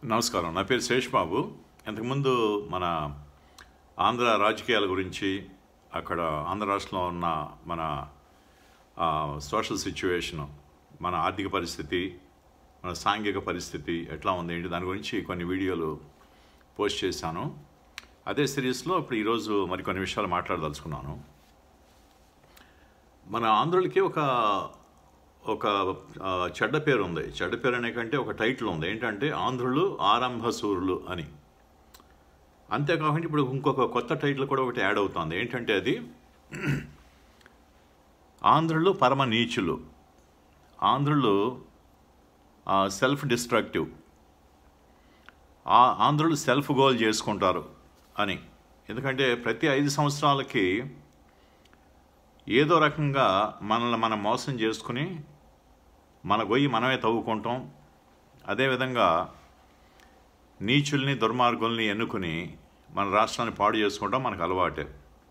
నమస్కారం నా పేరు శేష్ బాబు ఇంతకుముందు మన ఆంధ్ర రాజకీయాల గురించి అక్కడ ఆంధ్ర రాష్ట్రంలో ఉన్న మన ఆ, సోషల్ సిచ్యువేషను మన ఆర్థిక పరిస్థితి మన సాంఘిక పరిస్థితి ఎట్లా ఉంది ఏంటి దాని గురించి కొన్ని వీడియోలు పోస్ట్ చేశాను అదే సిరీస్లో ఇప్పుడు ఈరోజు మరికొన్ని విషయాలు మాట్లాడదలుచుకున్నాను మన ఆంధ్రులకి ఒక ఒక ఆ, చెడ్డ పేరు ఉంది చెడ్డ పేరు అనే కంటే ఒక టైటిల్ ఉంది ఏంటంటే ఆంధ్రులు ఆరంభసూరులు అని అంతేకాకుండా ఇప్పుడు ఇంకొక కొత్త టైటిల్ కూడా ఒకటి యాడ్ అవుతుంది ఏంటంటే అది ఆంధ్రులు పరమ నీచులు ఆంధ్రులు సెల్ఫ్ డిస్ట్రక్టివ్ ఆంధ్రులు సెల్ఫ్ గోల్ చేసుకుంటారు అని ఎందుకంటే ప్రతి ఐదు సంవత్సరాలకి ఏదో రకంగా మనల్ని మనం మోసం చేసుకుని మన గొయ్యి మనమే తవ్వుకుంటాం అదేవిధంగా నీచుల్ని దుర్మార్గుల్ని ఎన్నుకుని మన రాష్ట్రాన్ని పాడు చేసుకుంటాం మనకు అలవాటే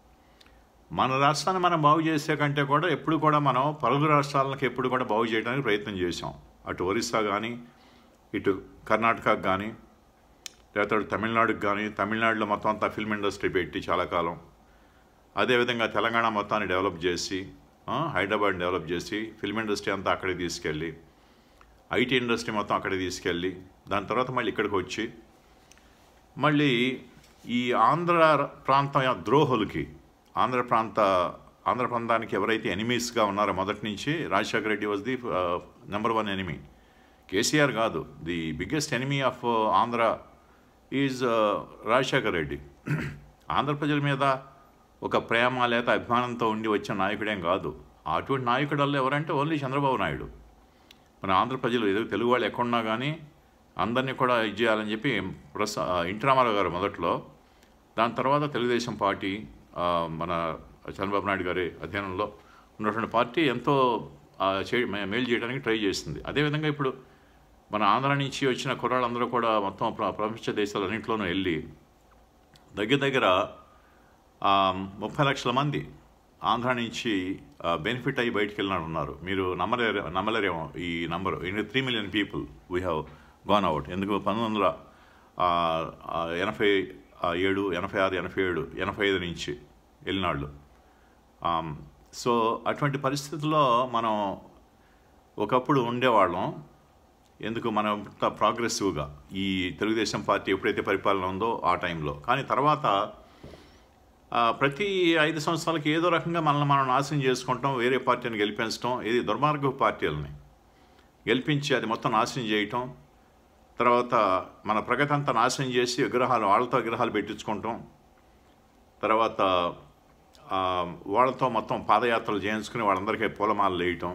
మన రాష్ట్రాన్ని మనం బాగు చేసే కంటే కూడా ఎప్పుడు కూడా మనం పలుగు రాష్ట్రాలకు ఎప్పుడు కూడా బాగు చేయడానికి ప్రయత్నం చేసాం అటు ఒరిస్సా కానీ ఇటు కర్ణాటకకు కానీ లేకపోతే అటు తమిళనాడుకి కానీ తమిళనాడులో మొత్తం అంతా ఫిల్మ్ ఇండస్ట్రీ పెట్టి చాలా కాలం అదేవిధంగా తెలంగాణ మొత్తాన్ని డెవలప్ చేసి ఆ, హైదరాబాద్ డెవలప్ చేసి ఫిల్మ్ ఇండస్ట్రీ అంతా అక్కడికి తీసుకెళ్ళి ఐటీ ఇండస్ట్రీ మొత్తం అక్కడికి తీసుకెళ్ళి దాని తర్వాత మళ్ళీ ఇక్కడికి వచ్చి మళ్ళీ ఈ ఆంధ్ర ప్రాంత ద్రోహులకి ఆంధ్ర ప్రాంత ఆంధ్ర ప్రాంతానికి ఎవరైతే ఎనిమీస్గా ఉన్నారో మొదటి నుంచి Rajasekhara Reddy was the number one enemy KCR కాదు the biggest enemy of Andhra is Rajasekhara Reddy Andhra ప్రజల మీద ఒక ప్రేమ లేదా అభిమానంతో ఉండి వచ్చిన నాయకుడేం కాదు అటువంటి నాయకుడల్లో ఎవరంటే ఓన్లీ చంద్రబాబు నాయుడు మన ఆంధ్ర ప్రజలు ఏదో తెలుగు వాళ్ళు ఎక్కడున్నా కానీ అందరినీ కూడా ఇది చేయాలని చెప్పి ప్రస ఎన్టీ రామారావు గారు మొదట్లో దాని తర్వాత తెలుగుదేశం పార్టీ ఆ, మన చంద్రబాబు నాయుడు గారి అధ్యయనంలో ఉన్నటువంటి పార్టీ ఎంతో ఆ, చే మే- మేలు చేయడానికి ట్రై చేసింది అదేవిధంగా ఇప్పుడు మన ఆంధ్ర నుంచి వచ్చిన కుర్రాళ్ళందరూ కూడా మొత్తం ప్ర- ప్రపంచ దేశాలన్నింటిలోనూ వెళ్ళి దగ్గర దగ్గర ఆ, ముప్పై లక్షల మంది ఆంధ్ర నుంచి బెనిఫిట్ అయ్యి బయటికి వెళ్ళినాడు ఉన్నారు మీరు నమ్మలేరు నమ్మలేరేమో ఈ number in three million people we have gone out ఎందుకు పంతొమ్మిది వందల ఆ, ఆ, ఎనభై ఆ, ఏడు ఎనభై ఆరు ఎనభై ఏడు ఎనభై ఐదు నుంచి వెళ్ళినాళ్ళు ఆమ్, సో అటువంటి పరిస్థితుల్లో మనం ఒకప్పుడు ఉండేవాళ్ళం ఎందుకు మనం ఇంత ప్రోగ్రెసివ్గా ఈ తెలుగుదేశం పార్టీ ఎప్పుడైతే పరిపాలన ఉందో ఆ టైంలో కానీ తర్వాత ఆ, ప్రతి ఐదు సంవత్సరాలకి ఏదో రకంగా మనల్ని మనం నాశనం చేసుకుంటాం వేరే పార్టీని గెలిపించడం ఇది దుర్మార్గ పార్టీలని గెలిపించి అది మొత్తం నాశనం చేయటం తర్వాత మన ప్రగతి అంతా నాశనం చేసి విగ్రహాలు వాళ్ళతో విగ్రహాలు పెట్టించుకుంటాం తర్వాత ఆ, వాళ్ళతో మొత్తం పాదయాత్రలు చేయించుకుని వాళ్ళందరికీ పూలమాలలు వేయటం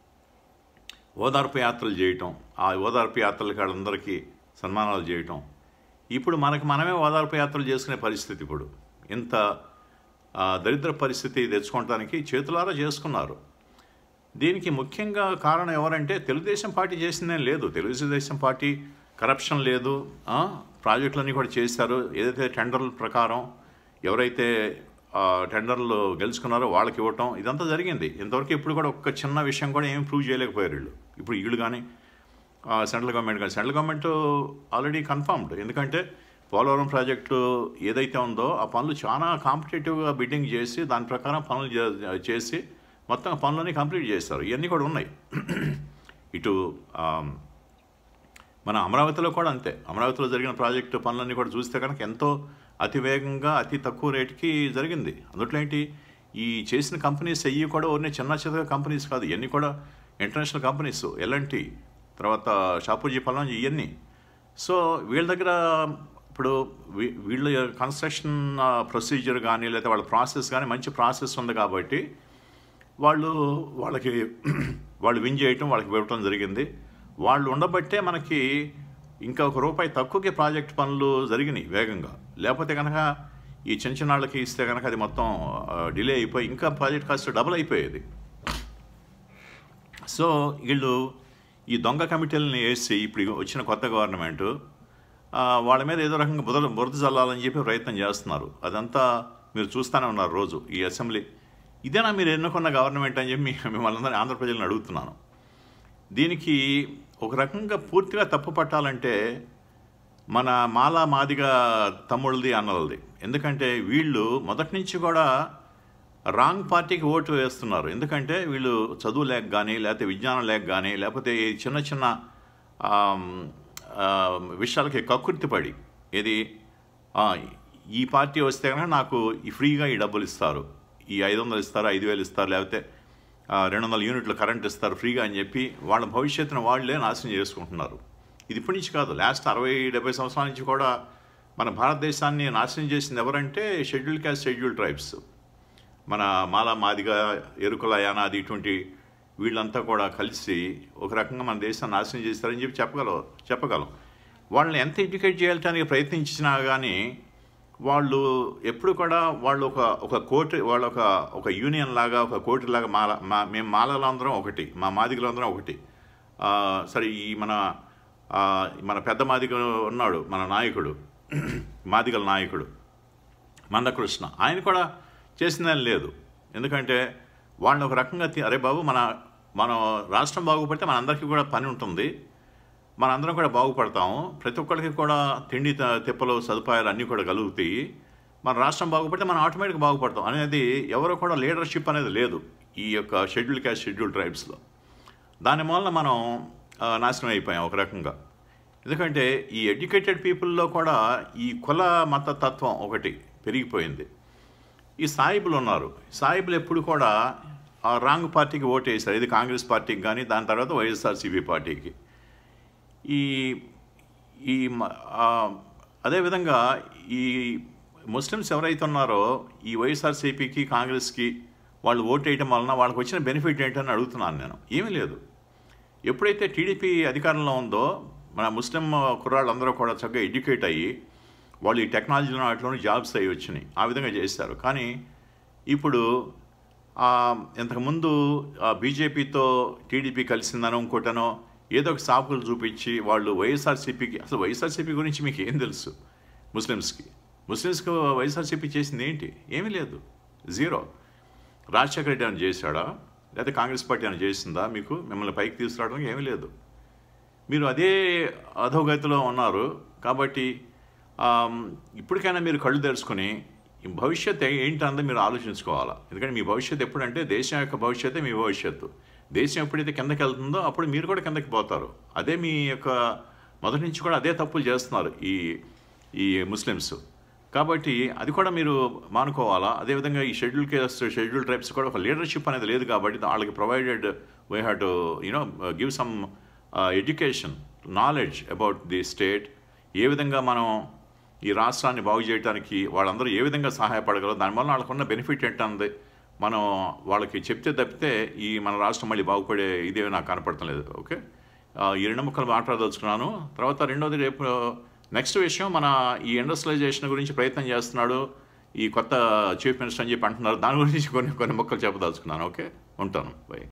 ఓదార్పు యాత్రలు చేయటం ఆ ఓదార్పు యాత్రలకి వాళ్ళందరికీ సన్మానాలు చేయటం ఇప్పుడు మనకు మనమే ఓదార్పు యాత్రలు చేసుకునే పరిస్థితి ఇప్పుడు ఇంత ఆ, దరిద్ర పరిస్థితి తెచ్చుకోవటానికి చేతులారా చేసుకున్నారు దీనికి ముఖ్యంగా కారణం ఎవరంటే తెలుగుదేశం పార్టీ చేసిందేం లేదు తెలుగుదేశం పార్టీ కరప్షన్ లేదు ఆ, ప్రాజెక్టులన్నీ కూడా చేశారు ఏదైతే టెండర్ల ప్రకారం ఎవరైతే ఆ, టెండర్లు గెలుచుకున్నారో వాళ్ళకి ఇవ్వటం ఇదంతా జరిగింది ఇంతవరకు ఇప్పుడు కూడా ఒక్క చిన్న విషయం కూడా ఏం ప్రూవ్ చేయలేకపోయారు వీళ్ళు ఇప్పుడు వీళ్ళు కానీ సెంట్రల్ గవర్నమెంట్ కానీ సెంట్రల్ గవర్నమెంట్ ఆల్రెడీ కన్ఫర్మ్డ్ ఎందుకంటే పోలవరం ప్రాజెక్టు ఏదైతే ఉందో ఆ పనులు చాలా కాంపిటేటివ్గా బిడ్డింగ్ చేసి దాని ప్రకారం పనులు చే- చేసి మొత్తం పనులన్నీ కంప్లీట్ చేస్తారు ఇవన్నీ కూడా ఉన్నాయి ఇటు ఆమ్, మన అమరావతిలో కూడా అంతే అమరావతిలో జరిగిన ప్రాజెక్టు పనులన్నీ కూడా చూస్తే కనుక ఎంతో అతి వేగంగా అతి తక్కువ రేటుకి జరిగింది అందులో ఏంటి ఈ చేసిన కంపెనీస్ అయ్యి కూడా ఓన్లీ చిన్న చిన్న కంపెనీస్ కాదు ఇవన్నీ కూడా ఇంటర్నేషనల్ కంపెనీస్ ఎల్ఎన్టీ తర్వాత షాపూజీ పల్లం ఇవన్నీ సో వీళ్ళ దగ్గర ఇప్పుడు వీ- వీళ్ళ కన్స్ట్రక్షన్ ప్రొసీజర్ కానీ లేదా వాళ్ళ ప్రాసెస్ కానీ మంచి ప్రాసెస్ ఉంది కాబట్టి వాళ్ళు వాళ్ళకి వాళ్ళు విన్ చేయటం వాళ్ళకి ఇవ్వటం జరిగింది వాళ్ళు ఉండబట్టే మనకి ఇంకా ఒక రూపాయి తక్కువకి ప్రాజెక్ట్ పనులు జరిగినాయి వేగంగా లేకపోతే కనుక ఈ చిన్న చిన్న వాళ్ళకి ఇస్తే కనుక అది మొత్తం డిలే అయిపోయి ఇంకా ప్రాజెక్ట్ కాస్ట్ డబుల్ అయిపోయేది సో వీళ్ళు ఈ దొంగ కమిటీలని వేసి ఇప్పుడు వచ్చిన కొత్త గవర్నమెంట్ ఆ, వాళ్ళ మీద ఏదో రకంగా బురద బురద చల్లాలని చెప్పి ప్రయత్నం చేస్తున్నారు అదంతా మీరు చూస్తూనే ఉన్నారు రోజు ఈ అసెంబ్లీ ఇదేనా మీరు ఎన్నుకున్న గవర్నమెంట్ అని చెప్పి మీ- మిమ్మల్ని అందరినీ ఆంధ్ర ప్రజలను అడుగుతున్నాను దీనికి ఒక రకంగా పూర్తిగా తప్పు పట్టాలంటే మన మాల మాదిగ తమ్ముళ్ళది అన్నలది ఎందుకంటే వీళ్ళు మొదటి నుంచి కూడా రాంగ్ పార్టీకి ఓటు వేస్తున్నారు ఎందుకంటే వీళ్ళు చదువు లేక కానీ లేకపోతే విజ్ఞానం లేక కానీ లేకపోతే ఈ చిన్న చిన్న ఆమ్, ఆ, విషయాలకి కక్కుర్తిపడి ఇది ఆ, ఈ పార్టీ వస్తే కనుక నాకు ఈ ఫ్రీగా ఈ డబ్బులు ఇస్తారు ఈ ఐదు వందలు ఇస్తారు ఐదు వేలు ఇస్తారు లేకపోతే ఆ, రెండు వందల యూనిట్లు కరెంట్ ఇస్తారు ఫ్రీగా అని చెప్పి వాళ్ళ భవిష్యత్తును వాళ్ళే నాశనం చేసుకుంటున్నారు ఇది ఇప్పటి నుంచి కాదు లాస్ట్ అరవై డెబ్బై సంవత్సరాల నుంచి కూడా మన భారతదేశాన్ని నాశనం చేసింది ఎవరంటే షెడ్యూల్ క్యాస్ట్ షెడ్యూల్ ట్రైబ్స్ మన మాల మాదిగ ఎరుకుల యానాది ఇటువంటి వీళ్ళంతా కూడా కలిసి ఒక రకంగా మన దేశాన్ని నాశనం చేస్తారని చెప్పి చెప్పగలం చెప్పగలం వాళ్ళని ఎంత ఎడ్యుకేట్ చేయడానికి ప్రయత్నించినా కానీ వాళ్ళు ఎప్పుడు కూడా వాళ్ళు ఒక ఒక కోటి వాళ్ళ ఒక ఒక యూనియన్ లాగా ఒక కోటి లాగా మాల మా మేము మాలలందరం ఒకటి మా మాదిగలందరం ఒకటి ఆ, సరే ఈ మన ఆ, మన పెద్ద మాదిగ ఉన్నాడు మన నాయకుడు మాదిగల నాయకుడు మందకృష్ణ ఆయన కూడా చేసిందని లేదు ఎందుకంటే వాళ్ళని ఒక రకంగా తి- అరే బాబు మన మనం రాష్ట్రం బాగుపడితే మనందరికీ కూడా పని ఉంటుంది మనందరం కూడా బాగుపడతాము ప్రతి ఒక్కరికి కూడా తిండి త- తిప్పలు సదుపాయాలు అన్నీ కూడా కలుగుతాయి మన రాష్ట్రం బాగుపడితే మనం ఆటోమేటిక్గా బాగుపడతాం అనేది ఎవరో కూడా లీడర్షిప్ అనేది లేదు ఈ యొక్క షెడ్యూల్ క్యాస్ట్ షెడ్యూల్ ట్రైబ్స్లో దాని వలన మనం ఆ, నాశనం అయిపోయాం ఒక రకంగా ఎందుకంటే ఈ ఎడ్యుకేటెడ్ పీపుల్లో కూడా ఈ కుల మత తత్వం ఒకటి పెరిగిపోయింది ఈ సాయిబులు ఉన్నారు సాయిబులు ఎప్పుడు కూడా ఆ రాంగ్ పార్టీకి ఓటు వేశారు ఇది కాంగ్రెస్ పార్టీకి కానీ దాని తర్వాత వైఎస్ఆర్సీపీ పార్టీకి ఈ ఈ మ- ఆ, అదేవిధంగా ఈ ముస్లిమ్స్ ఎవరైతే ఉన్నారో ఈ వైఎస్ఆర్సీపీకి కాంగ్రెస్కి వాళ్ళు ఓటు వేయటం వలన వాళ్ళకి వచ్చిన బెనిఫిట్ ఏంటని అడుగుతున్నాను నేను ఏమీ లేదు ఎప్పుడైతే టీడీపీ అధికారంలో ఉందో మన ముస్లిం కుర్రాళ్ళందరూ కూడా చక్కగా ఎడ్యుకేట్ అయ్యి వాళ్ళు ఈ టెక్నాలజీలో వాటిలోనూ జాబ్స్ అయ్యి వచ్చినాయి ఆ విధంగా చేశారు కానీ ఇప్పుడు ఆ, ఇంతకుముందు బీజేపీతో టీడీపీ కలిసిందనో ఇంకోటనో ఏదో ఒక సాకులు చూపించి వాళ్ళు వైఎస్ఆర్సీపీకి అసలు వైఎస్ఆర్సీపీ గురించి మీకు ఏం తెలుసు ముస్లిమ్స్కి ముస్లిమ్స్కి వైఎస్ఆర్సీపీ చేసింది ఏంటి ఏమీ లేదు జీరో రాజశేఖర రెడ్డి అని చేశాడా లేదా కాంగ్రెస్ పార్టీ అని చేసిందా మీకు మిమ్మల్ని పైకి తీసుకురావడానికి ఏమీ లేదు మీరు అదే అధోగతిలో ఉన్నారు కాబట్టి ఆమ్, ఇప్పటికైనా మీరు కళ్ళు తెరుచుకొని ఈ భవిష్యత్ ఏంటన్నది మీరు ఆలోచించుకోవాలా ఎందుకంటే మీ భవిష్యత్తు ఎప్పుడంటే దేశం యొక్క భవిష్యత్తే మీ భవిష్యత్తు దేశం ఎప్పుడైతే కిందకి వెళ్తుందో అప్పుడు మీరు కూడా కిందకి పోతారు అదే మీ యొక్క మొదటి నుంచి కూడా అదే తప్పులు చేస్తున్నారు ఈ ఈ ముస్లిమ్స్ కాబట్టి అది కూడా మీరు మానుకోవాలా అదేవిధంగా ఈ షెడ్యూల్ కేస్ షెడ్యూల్ ట్రైబ్స్ కూడా ఒక లీడర్షిప్ అనేది లేదు కాబట్టి వాళ్ళకి provided we have to you know give some education knowledge about the state ఏ విధంగా మనం ఈ రాష్ట్రాన్ని బాగు చేయడానికి వాళ్ళందరూ ఏ విధంగా సహాయపడగలరు దానివల్ల వాళ్ళకున్న బెనిఫిట్ ఏంటన్నది మనం వాళ్ళకి చెప్తే తప్పితే ఈ మన రాష్ట్రం మళ్ళీ బాగుపడే ఇదే నాకు కనపడటం లేదు ఓకే ఆ, ఈ రెండు ముక్కలు మాట్లాడదలుచుకున్నాను తర్వాత రెండోది రేపు నెక్స్ట్ విషయం మన ఈ ఇండస్ట్రియలైజేషన్ గురించి ప్రయత్నం చేస్తున్నాడు ఈ కొత్త చీఫ్ మినిస్టర్ అని చెప్పి అంటున్నారు దాని గురించి కొన్ని కొన్ని ముక్కలు చెప్పదలుచుకున్నాను ఓకే ఉంటాను బై